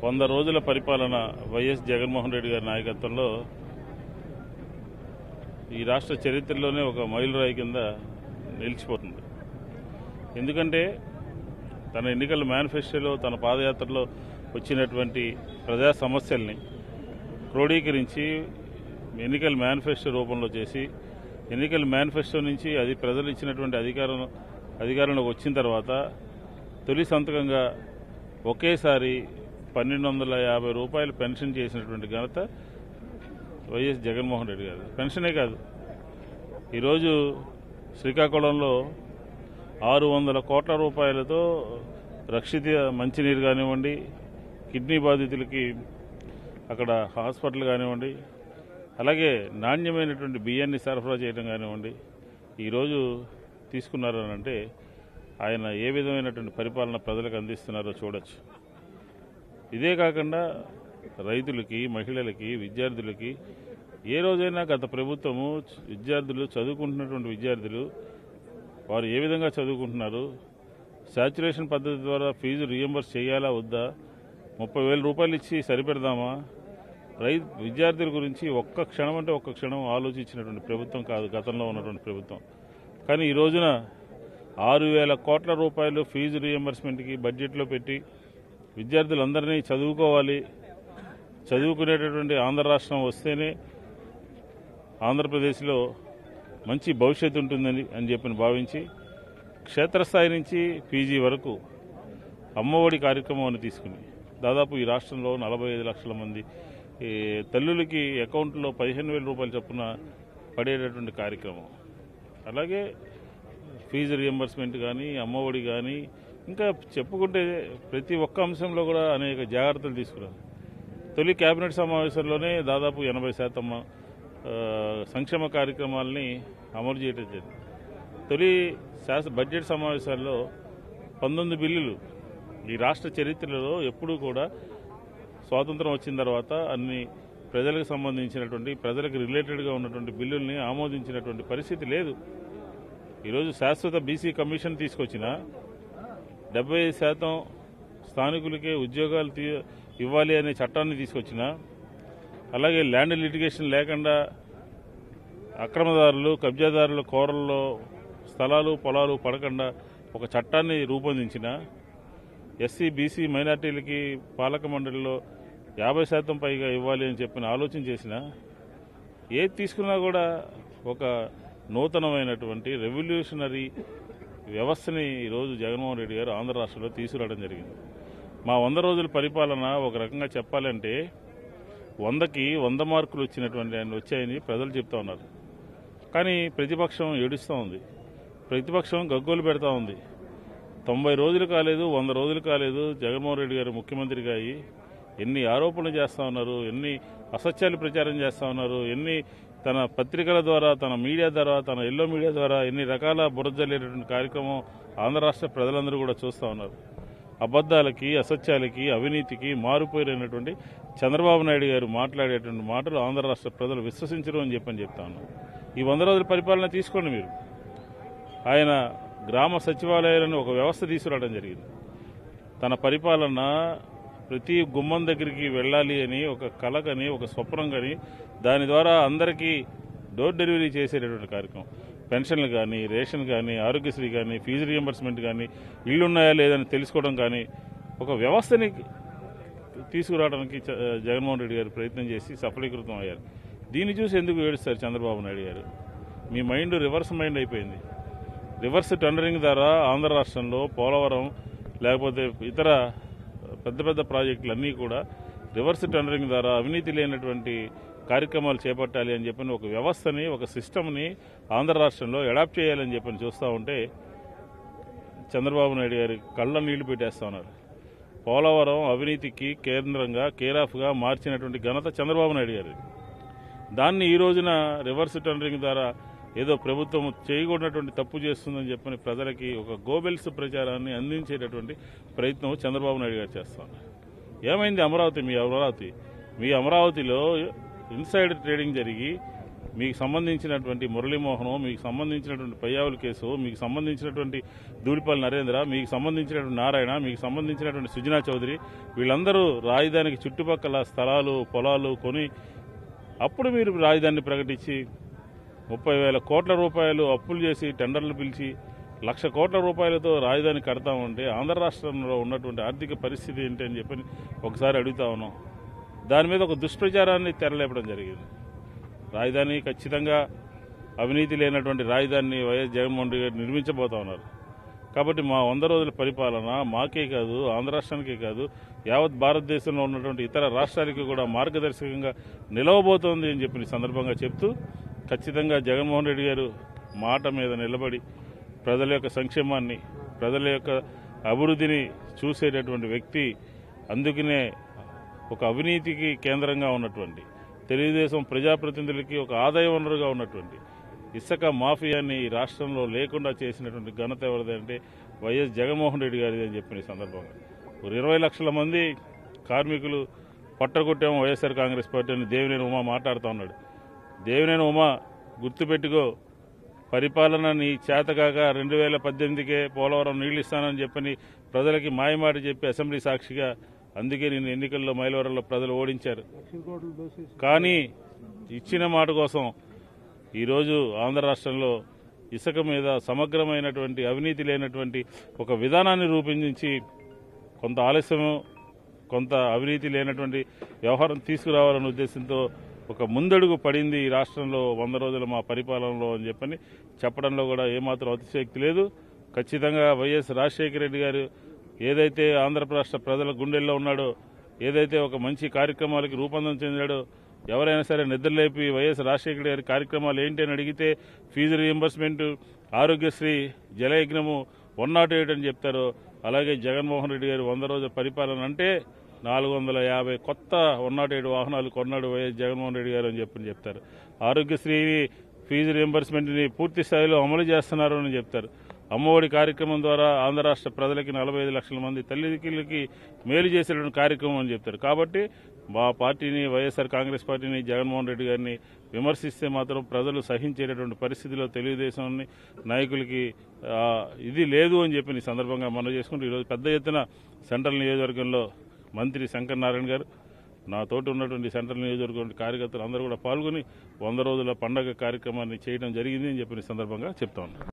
వంద రోజుల పరిపాలన వైఎస్ జగన్మోహన్ రెడ్డి గారి నాయకత్వంలో ఈ రాష్ట్ర చరిత్రలోనే ఒక మైలురాయి కింద నిలిచిపోతుంది ఎందుకంటే తన ఎన్నికల మేనిఫెస్టోలో తన పాదయాత్రలో వచ్చినటువంటి ప్రజా సమస్యల్ని క్రోడీకరించి ఎన్నికల మేనిఫెస్టో రూపంలో చేసి ఎన్నికల మేనిఫెస్టో నుంచి అది ప్రజలు ఇచ్చినటువంటి అధికారం అధికారంలోకి వచ్చిన తర్వాత తొలి సంతకంగా ఒకేసారి పన్నెండు వందల యాభై రూపాయలు పెన్షన్ చేసినటువంటి ఘనత వైఎస్ జగన్మోహన్ రెడ్డి గారు పెన్షనే కాదు ఈరోజు శ్రీకాకుళంలో ఆరు వందల కోట్ల రూపాయలతో రక్షిత మంచినీరు కానివ్వండి కిడ్నీ బాధితులకి అక్కడ హాస్పిటల్ కానివ్వండి అలాగే నాణ్యమైనటువంటి బియ్యాన్ని సరఫరా చేయడం కానివ్వండి ఈరోజు తీసుకున్నారు అని అంటే ఆయన ఏ విధమైనటువంటి పరిపాలన ప్రజలకు అందిస్తున్నారో చూడొచ్చు ఇదే కాకుండా రైతులకి మహిళలకి విద్యార్థులకి ఏ రోజైనా గత ప్రభుత్వము విద్యార్థులు చదువుకుంటున్నటువంటి విద్యార్థులు వారు ఏ విధంగా చదువుకుంటున్నారు శాచురేషన్ పద్ధతి ద్వారా ఫీజు రియంబర్స్ చేయాలా వద్దా ముప్పై వేల రూపాయలు ఇచ్చి సరిపెడదామా రైతు విద్యార్థుల గురించి ఒక్క క్షణం అంటే ఒక్క క్షణం ఆలోచించినటువంటి ప్రభుత్వం కాదు గతంలో ఉన్నటువంటి ప్రభుత్వం కానీ ఈ రోజున ఆరు వేల కోట్ల రూపాయలు ఫీజు రియంబర్స్మెంట్కి బడ్జెట్లో పెట్టి విద్యార్థులందరినీ చదువుకోవాలి చదువుకునేటటువంటి ఆంధ్ర రాష్ట్రం వస్తేనే ఆంధ్రప్రదేశ్లో మంచి భవిష్యత్తు ఉంటుందని అని చెప్పి భావించి క్షేత్రస్థాయి నుంచి పీజీ వరకు అమ్మఒడి కార్యక్రమాన్ని తీసుకుని దాదాపు ఈ రాష్ట్రంలో నలభై ఐదు లక్షల మంది ఈ తల్లులకి అకౌంట్లో పదిహేను వేల రూపాయలు చొప్పున పడేటటువంటి కార్యక్రమం అలాగే ఫీజు రియంబర్స్మెంట్ కానీ అమ్మఒడి కానీ ఇంకా చెప్పుకుంటే ప్రతి ఒక్క అంశంలో కూడా అనేక జాగ్రత్తలు తీసుకున్నారు తొలి కేబినెట్ సమావేశంలోనే దాదాపు ఎనభై శాతం ఆ, సంక్షేమ కార్యక్రమాలని అమలు చేయడం జరిగింది తొలి శాసన బడ్జెట్ సమావేశాల్లో పంతొమ్మిది బిల్లులు ఈ రాష్ట్ర చరిత్రలో ఎప్పుడూ కూడా స్వాతంత్రం వచ్చిన తర్వాత అన్ని ప్రజలకు సంబంధించినటువంటి ప్రజలకు రిలేటెడ్గా ఉన్నటువంటి బిల్లుల్ని ఆమోదించినటువంటి పరిస్థితి లేదు ఈరోజు శాశ్వత బీసీ కమిషన్ తీసుకొచ్చిన డెబ్బై శాతం స్థానికులకే ఉద్యోగాలు తీ- ఇవ్వాలి అనే చట్టాన్ని తీసుకొచ్చిన అలాగే ల్యాండ్ లిటిగేషన్ లేకుండా అక్రమదారులు కబ్జాదారుల కోరల్లో స్థలాలు పొలాలు పడకుండా ఒక చట్టాన్ని రూపొందించిన ఎస్సీ బీసీ మైనార్టీలకి పాలక మండలిలో యాభై శాతం పైగా ఇవ్వాలి అని చెప్పిన ఆలోచన చేసిన ఏది తీసుకున్నా కూడా ఒక నూతనమైనటువంటి రెవల్యూషనరీ వ్యవస్థని ఈరోజు జగన్మోహన్ రెడ్డి గారు ఆంధ్ర రాష్ట్రంలో తీసుకురావడం జరిగింది మా వంద రోజుల పరిపాలన ఒక రకంగా చెప్పాలంటే వందకి వంద మార్కులు వచ్చినటువంటి ఆయన వచ్చాయని ప్రజలు చెప్తా ఉన్నారు కానీ ప్రతిపక్షం ఏడుస్తూ ఉంది ప్రతిపక్షం గగ్గోలు పెడతా ఉంది తొంభై రోజులు కాలేదు వంద రోజులు కాలేదు జగన్మోహన్ రెడ్డి గారు ముఖ్యమంత్రిగా అయ్యి ఎన్ని ఆరోపణలు చేస్తా ఉన్నారు ఎన్ని అసత్యాలు ప్రచారం చేస్తా ఉన్నారు ఎన్ని తన పత్రికల ద్వారా తన మీడియా ద్వారా తన ఎల్లో మీడియా ద్వారా ఎన్ని రకాల బురదజల్లేటటువంటి కార్యక్రమం ఆంధ్ర రాష్ట్ర ప్రజలందరూ కూడా చూస్తూ ఉన్నారు అబద్ధాలకి అసత్యాలకి అవినీతికి మారుపోయినటువంటి చంద్రబాబు నాయుడు గారు మాట్లాడేటువంటి మాటలు ఆంధ్ర రాష్ట్ర ప్రజలు విశ్వసించరు అని చెప్పని చెప్తా ఉన్నాను ఈ వంద రోజుల పరిపాలన తీసుకోండి మీరు ఆయన గ్రామ సచివాలయాలను ఒక వ్యవస్థ తీసుకురావడం జరిగింది తన పరిపాలన ప్రతి గుమ్మం దగ్గరికి వెళ్ళాలి అని ఒక కలకని ఒక స్వప్నం కానీ దాని ద్వారా అందరికీ డోర్ డెలివరీ చేసేటటువంటి కార్యక్రమం పెన్షన్లు కానీ రేషన్ కానీ ఆరోగ్యశ్రీ కానీ ఫీజు రియంబర్స్మెంట్ కానీ ఇల్లు ఉన్నాయా లేదని తెలుసుకోవడం కానీ ఒక వ్యవస్థని తీసుకురావడానికి చ- జగన్మోహన్ రెడ్డి గారు ప్రయత్నం చేసి సఫలీకృతం అయ్యారు దీన్ని చూసి ఎందుకు ఏడుస్తారు చంద్రబాబు నాయుడు గారు మీ మైండ్ రివర్స్ మైండ్ అయిపోయింది రివర్స్ టెండరింగ్ ద్వారా ఆంధ్ర రాష్ట్రంలో పోలవరం లేకపోతే ఇతర పెద్ద పెద్ద ప్రాజెక్టులన్నీ కూడా రివర్స్ టెండరింగ్ ద్వారా అవినీతి లేనటువంటి కార్యక్రమాలు చేపట్టాలి అని చెప్పని ఒక వ్యవస్థని ఒక సిస్టమ్ని ఆంధ్ర రాష్ట్రంలో అడాప్ట్ చేయాలని చెప్పని చూస్తూ ఉంటే చంద్రబాబు నాయుడు గారి కళ్ళ నీళ్లు పెట్టేస్తా ఉన్నారు పోలవరం అవినీతికి కేంద్రంగా కేరాఫ్గా మార్చినటువంటి ఘనత చంద్రబాబు నాయుడు గారి దాన్ని ఈ రోజున రివర్స్ టెండరింగ్ ద్వారా ఏదో ప్రభుత్వం చేయకూడనటువంటి తప్పు చేస్తుందని చెప్పని ప్రజలకి ఒక గోబెల్స్ ప్రచారాన్ని అందించేటటువంటి ప్రయత్నం చంద్రబాబు నాయుడు గారు చేస్తున్నారు ఏమైంది అమరావతి మీ అమరావతి మీ అమరావతిలో ఇన్సైడ్ ట్రేడింగ్ జరిగి మీకు సంబంధించినటువంటి మురళీమోహన్ మీకు సంబంధించినటువంటి పయ్యావుల కేసు మీకు సంబంధించినటువంటి దూడిపల్లి నరేంద్ర మీకు సంబంధించినటువంటి నారాయణ మీకు సంబంధించినటువంటి సుజనా చౌదరి వీళ్ళందరూ రాజధానికి చుట్టుపక్కల స్థలాలు పొలాలు కొని అప్పుడు మీరు రాజధానిని ప్రకటించి ముప్పై వేల కోట్ల రూపాయలు అప్పులు చేసి టెండర్లు పిలిచి లక్ష కోట్ల రూపాయలతో రాజధాని కడతామంటే ఆంధ్ర రాష్ట్రంలో ఉన్నటువంటి ఆర్థిక పరిస్థితి ఏంటి అని చెప్పి ఒకసారి అడుగుతా ఉన్నాం దాని మీద ఒక దుష్ప్రచారాన్ని తెరలేపడం జరిగింది రాజధాని ఖచ్చితంగా అవినీతి లేనటువంటి రాజధానిని వైఎస్ జగన్మోహన్ రెడ్డి గారు నిర్మించబోతా ఉన్నారు కాబట్టి మా వంద రోజుల పరిపాలన మాకే కాదు ఆంధ్ర రాష్ట్రానికే కాదు యావత్ భారతదేశంలో ఉన్నటువంటి ఇతర రాష్ట్రాలకి కూడా మార్గదర్శకంగా నిలవబోతోంది అని చెప్పిన ఈ సందర్భంగా చెప్తూ ఖచ్చితంగా జగన్మోహన్ రెడ్డి గారు మాట మీద నిలబడి ప్రజల యొక్క సంక్షేమాన్ని ప్రజల యొక్క అభివృద్ధిని చూసేటటువంటి వ్యక్తి అందుకనే ఒక అవినీతికి కేంద్రంగా ఉన్నటువంటి తెలుగుదేశం ప్రజాప్రతినిధులకి ఒక ఆదాయ వనరుగా ఉన్నటువంటి ఇసుక మాఫియాని ఈ రాష్ట్రంలో లేకుండా చేసినటువంటి ఘనత ఎవరిదంటే వైఎస్ జగన్మోహన్ రెడ్డి గారిది అని చెప్పిన ఈ సందర్భంగా ఒక ఇరవై లక్షల మంది కార్మికులు పట్టగొట్టాము వైఎస్ఆర్ కాంగ్రెస్ పార్టీ అని దేవినేని ఉమా మాట్లాడుతూ ఉన్నాడు దేవినేని ఉమా గుర్తుపెట్టుకో పరిపాలన నీ చేతగాక రెండు వేల పద్దెనిమిదికే పోలవరం నీళ్లు ఇస్తానని చెప్పని ప్రజలకి మాయమాట చెప్పి అసెంబ్లీ సాక్షిగా అందుకే నేను ఎన్నికల్లో మైలవరంలో ప్రజలు ఓడించారు కానీ ఇచ్చిన మాట కోసం ఈరోజు ఆంధ్ర రాష్ట్రంలో ఇసుక మీద సమగ్రమైనటువంటి అవినీతి లేనటువంటి ఒక విధానాన్ని రూపొందించి కొంత ఆలస్యము కొంత అవినీతి లేనటువంటి వ్యవహారం తీసుకురావాలనే ఉద్దేశంతో ఒక ముందడుగు పడింది ఈ రాష్ట్రంలో వంద రోజుల మా పరిపాలనలో అని చెప్పని చెప్పడంలో కూడా ఏమాత్రం అతిశయక్తి లేదు ఖచ్చితంగా వైఎస్ రాజశేఖర రెడ్డి గారు ఏదైతే ఆంధ్రప్రదేశ్ ప్రజల గుండెల్లో ఉన్నాడో ఏదైతే ఒక మంచి కార్యక్రమాలకి రూపొందం చెందాడో ఎవరైనా సరే నిద్రలేపి వైఎస్ రాజశేఖర గారి కార్యక్రమాలు ఏంటి అని అడిగితే fee reimbursement Arogyasri Jalayagnam one not eight అని చెప్తారు అలాగే జగన్మోహన్ రెడ్డి గారు వంద రోజుల పరిపాలన అంటే నాలుగు వందల యాభై కొత్త వన్ నాట్ ఎయిట్ వాహనాలు కొన్నాడు వైఎస్ జగన్మోహన్ రెడ్డి గారు అని చెప్పని చెప్తారు ఆరోగ్యశ్రీ ఫీజు రియంబర్స్మెంట్ని పూర్తి స్థాయిలో అమలు చేస్తున్నారు అని చెప్తారు అమ్మఒడి కార్యక్రమం ద్వారా ఆంధ్ర రాష్ట్ర ప్రజలకి నలభై ఐదు లక్షల మంది తల్లికి మేలు చేసేటువంటి కార్యక్రమం అని చెప్తారు కాబట్టి మా పార్టీని వైఎస్ఆర్ కాంగ్రెస్ పార్టీని జగన్మోహన్ రెడ్డి గారిని విమర్శిస్తే మాత్రం ప్రజలు సహించేటటువంటి పరిస్థితిలో తెలుగుదేశం నాయకులకి ఆ, ఇది లేదు అని చెప్పి ఈ సందర్భంగా మనం చేసుకుంటూ ఈరోజు పెద్ద ఎత్తున సెంట్రల్ నియోజకవర్గంలో మంత్రి శంకర్ నారాయణ గారు నా తోటి ఉన్నటువంటి సెంట్రల్ నియోజకవర్గం కార్యకర్తలు అందరూ కూడా పాల్గొని వంద రోజుల పండగ కార్యక్రమాన్ని చేయడం జరిగింది అని చెప్పిన సందర్భంగా చెప్తా ఉన్నాను